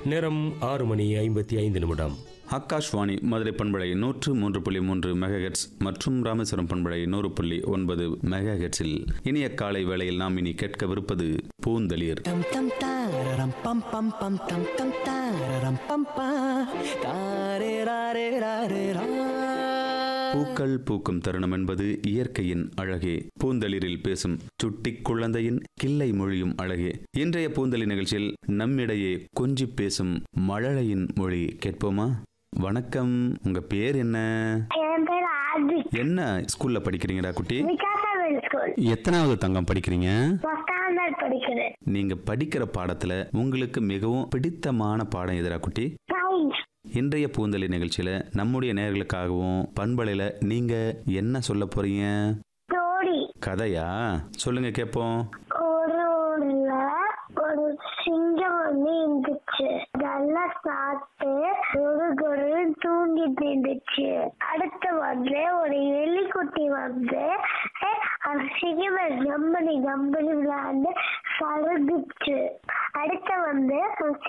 நேரம் ஆறு மணி ஐம்பத்தி ஐந்து நிமிடம் ஆகாஷ்வாணி மதுரை பண்பலை நூற்று மூன்று புள்ளி மூன்று மெகாஹெட்ஸ் மற்றும் ராமேஸ்வரம் பண்பலை நூறு புள்ளி ஒன்பது மெகாஹெட்ஸில் இனிய காலை வேளையில் நாம் இனி கேட்கவிருப்பது பூந்தளிர் Tam tam tararam pam pam pam tam tam tararam pam pam tare rare rare ra பூக்கள் பூக்கும் தருணம் என்பது இயற்கையின் அழகே பூந்தளிரில் பேசும் சுட்டி குழந்தையின் கிள்ளை மொழியும் அழகே இன்றைய பூந்தளி நிகழ்ச்சியில் நம்மிடையே கொஞ்சி பேசும் மழலையின் மொழி கேட்போமா வணக்கம் உங்க பேர் என்ன என் பேர் ஆதி என்ன ஸ்கூல்ல படிக்கிறீங்கடா குட்டி விகாசாவில் ஸ்கூல் எத்தனாவது தங்கம் படிக்கிறீங்க ஃபர்ஸ்ட் ஸ்டாண்டர்ட் படிக்கிறேன் நீங்க படிக்கிற பாடத்துல உங்களுக்கு மிகவும் பிடித்தமான பாடம் எதிரா குட்டி சயின்ஸ் இன்றைய பூந்தளி நிகழ்ச்சியில நம்முடைய நேர்களுக்காகவும் பண்பலையில நீங்க என்ன சொல்ல போறீங்க ஸ்டோரி கதையா சொல்லுங்க கேட்போம் ஒரு ஊர்ல ஒரு சிங்கம் வந்து இருந்துச்சு நல்லா சாப்பிட்டு ஒரு ஒரு தூங்கிட்டு இருந்துச்சு அடுத்து வந்து ஒரு எலிக்குட்டி வந்து அஹ், அந்த சிங்கமை கம்பெனி கம்பெனி விளையாண்டு சருகுச்சு அடுத்து வந்து